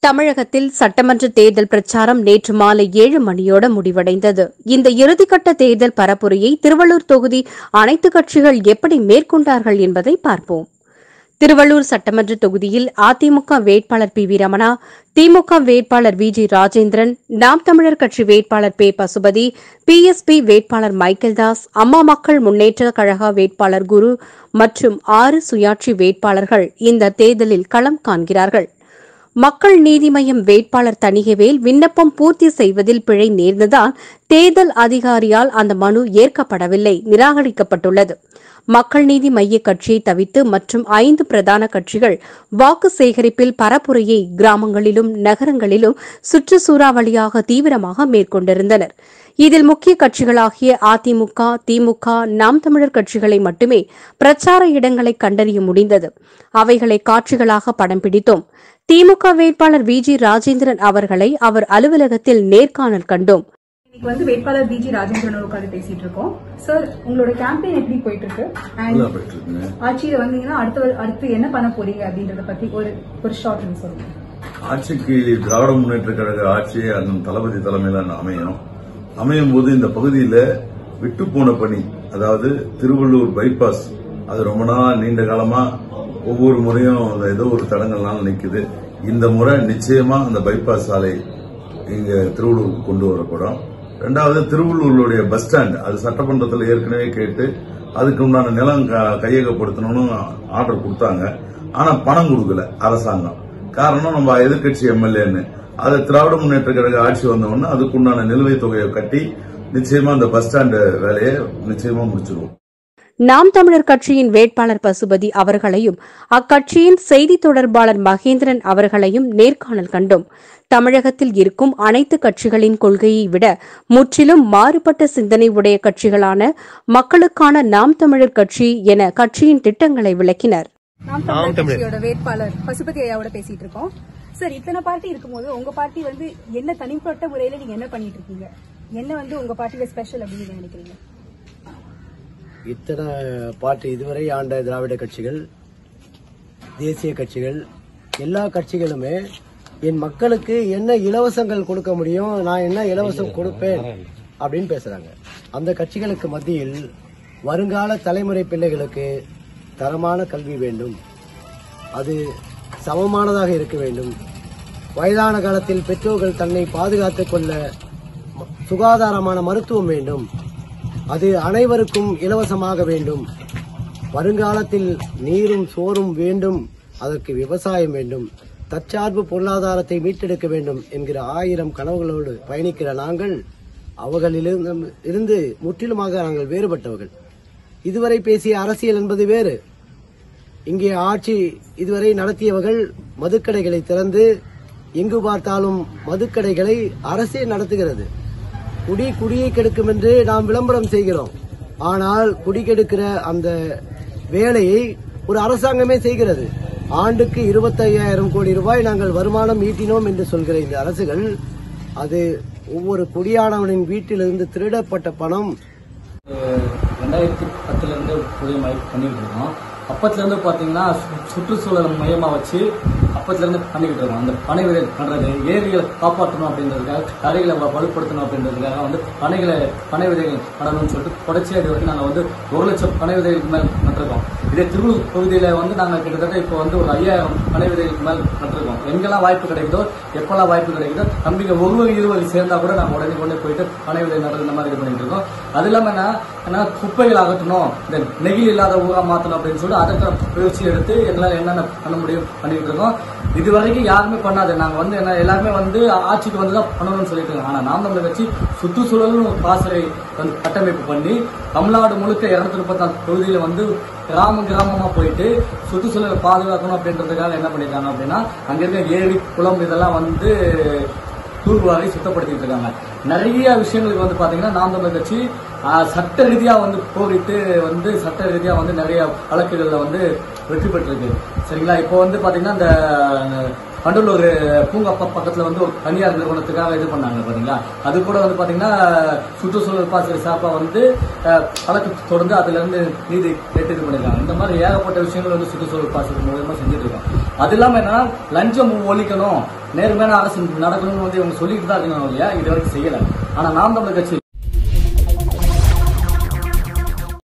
தமிழகத்தில் சட்டமன்ற தேர்தல் பிரச்சாரம் நேற்று மாலை ஏழு மணியோட முடிவடைந்தது இந்த இறுதிக்கட்ட தேர்தல் பரப்புரையை திருவள்ளூர் தொகுதி அனைத்து கட்சிகள் எப்படி மேற்கொண்டார்கள் என்பதை பார்ப்போம் திருவள்ளூர் சட்டமன்ற தொகுதியில் அதிமுக வேட்பாளர் பி வி ரமணா திமுக வேட்பாளர் வி ஜி ராஜேந்திரன் நாம் தமிழர் கட்சி வேட்பாளர் பே பசுபதி பிஎஸ்பி வேட்பாளர் மைக்கேல்தாஸ் அம்மா மக்கள் முன்னேற்ற கழக வேட்பாளர் குரு மற்றும் ஆறு சுயாட்சி வேட்பாளர்கள் இந்த தேர்தலில் களம் காண்கிறார்கள் மக்கள் நீதி மய்யம் வேட்பாளர் தணிகைவேல் விண்ணப்பம் பூர்த்தி செய்வதில் பிழை நேர்ந்ததால் தேர்தல் அதிகாரியால் அந்த மனு ஏற்கப்படவில்லை நிராகரிக்கப்பட்டுள்ளது மக்கள் நீதி மைய கட்சியை தவித்து மற்றும் ஐந்து பிரதான கட்சிகள் வாக்கு சேகரிப்பில் பரப்புரையை கிராமங்களிலும் நகரங்களிலும் சுற்றுச்சூறாவளியாக தீவிரமாக மேற்கொண்டிருந்தனர் இதில் முக்கிய கட்சிகளாகிய அதிமுக திமுக நாம் தமிழர் கட்சிகளை மட்டுமே பிரச்சார இடங்களை கண்டறிய முடிந்தது அவைகளை காட்சிகளாக படம் பிடித்தோம் திமுக வேட்பாளர் வி ஜி ராஜேந்திரன் அவர்களை அவர் அலுவலகத்தில் நேர்காணல் கண்டோம் இன்னைக்கு வந்து வேட்பாளர் பிஜி ராஜேந்திரன் உட்காந்து பேசிட்டு இருக்கோம் சார் உங்களோட கேம்பெயின் எப்படி போயிட்டு இருக்கு அண்ட் நல்லா போயிட்டு இருக்குங்க ஆட்சியில வந்தீங்கன்னா அடுத்த அடுத்து என்ன பண்ண போறீங்க அப்படின்றத பத்தி ஒரு ஒரு ஷார்ட் சொல்லுங்க ஆட்சிக்கு திராவிட முன்னேற்ற கழக ஆட்சி அண்ணன் தளபதி தலைமையில அமையும் அமையும் போது இந்த பகுதியில விட்டு போன பணி அதாவது திருவள்ளூர் பைபாஸ் அது ரொம்ப நாள் நீண்ட காலமா ஒவ்வொரு முறையும் அது ஏதோ ஒரு தடங்கள்னால நிக்குது இந்த முறை நிச்சயமா அந்த பைபாஸ் சாலை இங்க திருவள்ளூருக்கு கொண்டு வரப்படும் ரெண்டாவது திருவள்ளூருடைய பஸ் ஸ்டாண்ட் அது சட்டமன்றத்தில் ஏற்கனவே கேட்டு அதுக்கு உண்டான நிலம் க- கையகப்படுத்தணும்னு ஆர்டர் கொடுத்தாங்க ஆனா பணம் கொடுக்கல அரசாங்கம் காரணம் நம்ம எதிர்க்கட்சி எம்எல்ஏன்னு அது திராவிட முன்னேற்ற கழக ஆட்சி வந்தவொடனே அதுக்குண்டான நிலுவைத் தொகையை கட்டி நிச்சயமா அந்த பஸ் ஸ்டாண்ட் வேலையை நிச்சயமா முடிச்சிருவோம் நாம் தமிழர் கட்சியின் வேட்பாளர் பசுபதி அவர்களையும் அக்கட்சியின் செய்தி தொடர்பாளர் மகேந்திரன் அவர்களையும் நேர்காணல் கண்டோம் தமிழகத்தில் இருக்கும் அனைத்து கட்சிகளின் கொள்கையை விட முற்றிலும் மாறுபட்ட சிந்தனை உடைய கட்சிகளான மக்களுக்கான நாம் தமிழர் கட்சி என கட்சியின் திட்டங்களை விளக்கினர் நாம் தமிழர் கட்சியோட வேட்பாளர் பசுபதி ஐயாவோட பேசிட்டு இருக்கோம் சார் இத்தனை பார்ட்டி இருக்கும்போது உங்க பார்ட்டி வந்து என்ன தனிப்பட்ட முறையில நீங்க என்ன பண்ணிட்டு இருக்கீங்க என்ன வந்து உங்க பார்ட்டியில ஸ்பெஷல் அப்படின்னு நீங்க நினைக்கிறீங்க இத்தனை பார்ட்டி இதுவரை ஆண்ட திராவிட கட்சிகள் தேசிய கட்சிகள் எல்லா கட்சிகளுமே என் மக்களுக்கு என்ன இலவசங்கள் கொடுக்க முடியும் நான் என்ன இலவசம் கொடுப்பேன் அப்படின்னு பேசுறாங்க அந்த கட்சிகளுக்கு மத்தியில் வருங்கால தலைமுறை பிள்ளைகளுக்கு தரமான கல்வி வேண்டும் அது சமமானதாக இருக்க வேண்டும் வயதான காலத்தில் பெற்றோர்கள் தன்னை பாதுகாத்துக் கொள்ள ம- சுகாதாரமான மருத்துவம் வேண்டும் அது அனைவருக்கும் இலவசமாக வேண்டும் வருங்காலத்தில் நீரும் சோறும் வேண்டும் அதற்கு விவசாயம் வேண்டும் தற்சார்பு பொருளாதாரத்தை மீட்டெடுக்க வேண்டும் என்கிற ஆயிரம் கனவுகளோடு பயணிக்கிற நாங்கள் அவர்களிலிருந்து இருந்து முற்றிலுமாக நாங்கள் வேறுபட்டவர்கள் இதுவரை பேசிய அரசியல் என்பது வேறு இங்கே ஆட்சி இதுவரை நடத்தியவர்கள் மதுக்கடைகளை திறந்து எங்கு பார்த்தாலும் மதுக்கடைகளை அரசே நடத்துகிறது குடி குடியை கெடுக்கும் என்று நாம் விளம்பரம் செய்கிறோம் ஆனால் குடி கெடுக்கிற அந்த வேலையை ஒரு அரசாங்கமே செய்கிறது ஆண்டுக்கு இருபத்தையாயிரம் கோடி ரூபாய் நாங்கள் வருமானம் ஈட்டினோம் என்று சொல்கிற இந்த அரசுகள் அது ஒவ்வொரு குடியானவனின் வீட்டிலிருந்து திருடப்பட்ட பணம் ரெண்டாயிரத்தி பத்துலேருந்து புதிய பண்ணிட்டு இருக்கோம் அப்பத்துலேருந்து பார்த்தீங்கன்னா சு- சுற்றுச்சூழல் மையமாக வச்சு அப்பத்துலேருந்து பண்ணிக்கிட்டு இருக்கோம் அந்த பனை விதை பண்ணுறது ஏரிகளை காப்பாற்றணும் அப்படின்றதுக்காக கரைகளை வ- வலுப்படுத்தணும் அப்படின்றதுக்காக வந்து பனைகளை பனை விதைகள் நடணும்னு சொல்லிட்டு தொடர்ச்சியாக இது வரைக்கும் நாங்கள் வந்து ஒரு லட்சம் பனை விதைகளுக்கு மேல் நட்டிருக்கோம் இதே திருவள்ளூர் பகுதியில் வந்து நாங்கள் கிட்டத்தட்ட இப்போ வந்து ஒரு ஐயாயிரம் பனை விதைகளுக்கு மேல் நட்டிருக்கோம் எங்கெல்லாம் வாய்ப்பு கிடைக்குதோ எப்பெல்லாம் வாய்ப்பு கிடைக்குதோ தம்பிங்க ஒருவர் இருவர் சேர்ந்தா கூட நாங்கள் உடனே கொண்டு போயிட்டு பனை விதை நடுறது இந்த மாதிரி இது பண்ணிட்டு இருக்கோம் அது இல்லாமல் என்ன என்ன குப்பைகள் அகற்றணும் இந்த நெகிழ் இல்லாத ஊரா மாற்றணும் அப்படின்னு சொல்லிட்டு அதற்கு முயற்சி எடுத்து எங்களால் என்னென்ன பண்ண முடியும் பண்ணிட்டு இருக்கோம் இது வரைக்கும் யாருமே பண்ணாது நாங்கள் வந்து என்ன எல்லாருமே வந்து ஆட்சிக்கு வந்து தான் பண்ணணும்னு சொல்லிட்டு இருக்கோம் ஆனால் நாம் நம்மளை வச்சு சுற்றுச்சூழல்னு ஒரு பாசறை வந்து கட்டமைப்பு பண்ணி தமிழ்நாடு முழுக்க இருநூத்தி முப்பத்தாறு தொகுதியில் வந்து கிராமம் கிராமமா போயிட்டு சுற்றுச்சூழலை பாதுகாக்கணும் அப்படின்றதுக்காக என்ன பண்ணிருக்காங்க அப்படின்னா அங்க இருக்க ஏரி குளம் இதெல்லாம் வந்து தூர்வாரி சுத்தப்படுத்திட்டு இருக்காங்க நிறைய விஷயங்களுக்கு வந்து பாத்தீங்கன்னா நாம் தமிழர் கட்சி ஆஹ், சட்ட ரீதியா வந்து போரிட்டு வந்து சட்ட ரீதியா வந்து நிறைய வழக்குகள்ல வந்து வெற்றி பெற்றிருக்கு சரிங்களா இப்போ வந்து பாத்தீங்கன்னா இந்த பண்டலூர் பூங்கா ப- பக்கத்துல வந்து ஒரு தனியார் நிறுவனத்துக்காக இது பண்ணாங்க பாத்தீங்களா அது கூட வந்து பாத்தீங்கன்னா சுற்றுச்சூழல் பாசறை சாப்பா வந்து அஹ், வழக்கு தொடர்ந்து அதுல இருந்து நீதி கேட்டு இது பண்ணிருக்காங்க இந்த மாதிரி ஏகப்பட்ட விஷயங்கள் வந்து சுற்றுச்சூழல் பாசறை மூலமா செஞ்சுட்டு இருக்கோம் அது இல்லாம என்னன்னா லஞ்சம் ஒழிக்கணும் நேர்மையான அரசு நடக்கணும்னு வந்து இவங்க சொல்லிட்டு தான் இருக்காங்க இல்லையா இது வரைக்கும் செய்யல ஆனா நாம் தமிழர் கட்சி